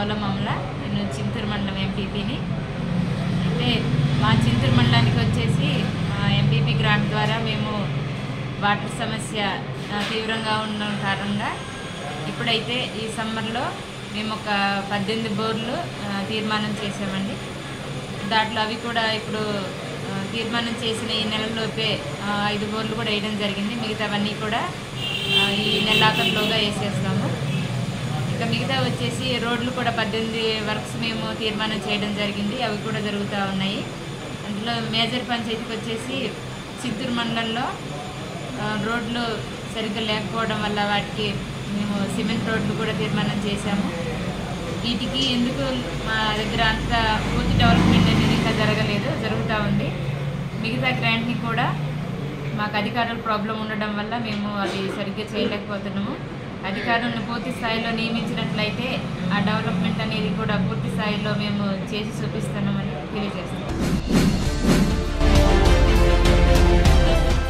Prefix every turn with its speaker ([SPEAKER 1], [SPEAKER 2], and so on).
[SPEAKER 1] నవలమమ్మల నేను చింతూరు మండలం ఎంపీపీని అయితే మా చింతూరు మండలానికి వచ్చేసి ఎంపీపీ గ్రాంట్ ద్వారా మేము వాటర్ సమస్య ఆ, తీవ్రంగా ఉండడం కారణంగా ఇప్పుడైతే ఈ సమ్మర్లో మేము ఒక పద్దెనిమిది బోర్లు ఆ, తీర్మానం చేసామండి దాంట్లో అవి కూడా ఇప్పుడు ఆ, తీర్మానం చేసిన ఈ నెలలోపే ఆ, ఐదు బోర్లు కూడా వేయడం జరిగింది మిగతావన్నీ కూడా ఆ, ఈ నెలాఖరులోగా వేసేస్తాము ఇంకా మిగతా వచ్చేసి రోడ్లు కూడా పద్దెనిమిది వర్క్స్ మేము తీర్మానం చేయడం జరిగింది అవి కూడా జరుగుతూ ఉన్నాయి అందులో మేజర్ పంచాయతీకి వచ్చేసి చిత్తూరు మండలంలో ఆ, రోడ్లు సరిగ్గా లేకపోవడం వల్ల వాటికి మేము సిమెంట్ రోడ్లు కూడా తీర్మానం చేశాము వీటికి ఎందుకు మా దగ్గర అంత పూర్తి డెవలప్మెంట్ అనేది ఇంకా జరగలేదు జరుగుతూ ఉంది మిగతా గ్రాంట్ని కూడా మాకు అధికారుల ప్రాబ్లం ఉండడం వల్ల మేము అది సరిగ్గా చేయలేకపోతున్నాము అధికారులను పూర్తి స్థాయిలో నియమించినట్లయితే ఆ డెవలప్మెంట్ అనేది కూడా పూర్తి స్థాయిలో మేము చేసి చూపిస్తున్నామని తెలియజేస్తున్నాం